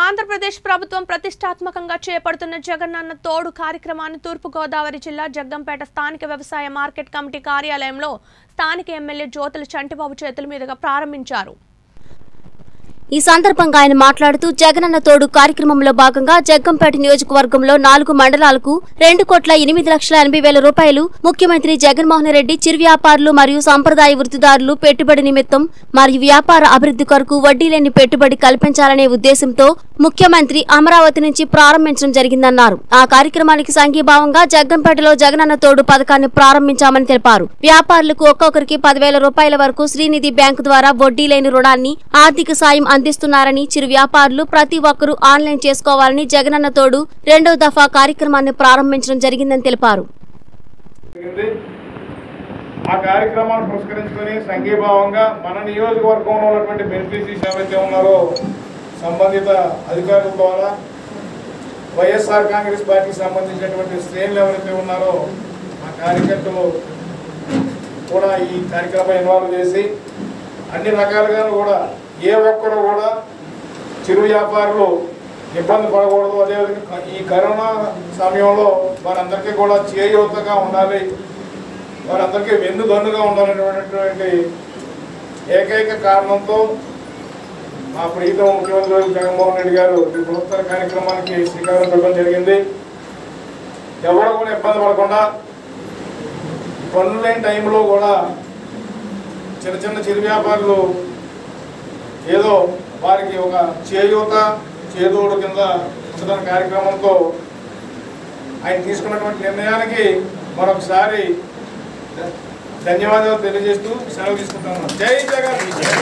ఆంధ్రప్రదేశ్ ప్రభుత్వం ప్రతిష్టాత్మకంగా చేపడుతున్న జగనన్న తోడు కార్యక్రమాన్ని తూర్పుగోదావరి జిల్లా జగ్గంపేట స్థానిక వ్యవసాయ మార్కెట్ కమిటీ కార్యాలయంలో స్థానిక ఎమ్మెల్యే జ్యోతుల చంటిబాబు చేతుల మీదుగా ప్రారంభించారు ఈ సందర్భంగా ఆయన మాట్లాడుతూ జగనన్న తోడు కార్యక్రమంలో భాగంగా జగ్గంపేట నియోజకవర్గంలో నాలుగు మండలాలకు రెండు కోట్ల ఎనిమిది లక్షల ఎనభై వేల రూపాయలు ముఖ్యమంత్రి జగన్మోహన్ రెడ్డి చిరు వ్యాపారులు మరియు సంప్రదాయ వృత్తిదారులు పెట్టుబడి నిమిత్తం మరియు వ్యాపార అభివృద్ధి కొరకు వడ్డీ లేని పెట్టుబడి కల్పించాలనే ఉద్దేశంతో ముఖ్యమంత్రి అమరావతి నుంచి ప్రారంభించడం జరిగిందన్నారు ఆ కార్యక్రమానికి సంఘీభావంగా జగ్గంపేటలో జగనన్న తోడు పథకాన్ని ప్రారంభించామని తెలిపారు వ్యాపారులకు ఒక్కొక్కరికి పదివేల రూపాయల వరకు శ్రీనిధి బ్యాంకు ద్వారా వడ్డీ లేని రుణాన్ని ఆర్థిక సాయం అందిస్తున్నారని చిరు వ్యాపారులు ప్రతి ఒక్కరూ ఆన్లైన్ చేసుకోవాలని జగనన్న తోడు రెండో దఫా కార్యక్రమాన్ని ప్రారంభించడం జరిగిందని తెలిపారు జరిగింది ఆ కార్యక్రమాన్ని పురస్కరించుకొని సంఘీభావంగా మన నియోజకవర్గంలో ఉన్నటువంటి బెనిఫిషరీస్ ఎవరైతే ఉన్నారో సంబంధిత అధికారుల ద్వారా వైఎస్ఆర్ కాంగ్రెస్ పార్టీకి సంబంధించినటువంటి శ్రేణులు ఎవరైతే ఉన్నారో ఆ కార్యకర్తలు కూడా ఈ కార్యక్రమం ఇన్వాల్వ్ చేసి అన్ని రకాలుగా కూడా ఏ ఒక్కరు కూడా చిరు వ్యాపారులు ఇబ్బంది పడకూడదు అదేవిధంగా ఈ కరోనా సమయంలో వారందరికీ కూడా చేయూతగా ఉండాలి వారందరికీ వెన్నుదన్నుగా ఉండాలనేటువంటి ఏకైక కారణంతో మా ప్రీతం ముఖ్యమంత్రి జగన్మోహన్ రెడ్డి గారు ఈ బృహత్తర కార్యక్రమానికి శ్రీకారం చుట్టడం జరిగింది ఎవరు కూడా ఇబ్బంది పడకుండా పనులు లేని టైంలో కూడా చిన్న చిన్న చిరు వ్యాపారులు ఏదో వారికి ఒక చేయూత చేదోడు కింద ఉంచడానికి కార్యక్రమంతో ఆయన తీసుకున్నటువంటి నిర్ణయానికి మరొకసారి ధన్యవాదాలు తెలియజేస్తూ సెలవు తీసుకుంటాను జై జగన్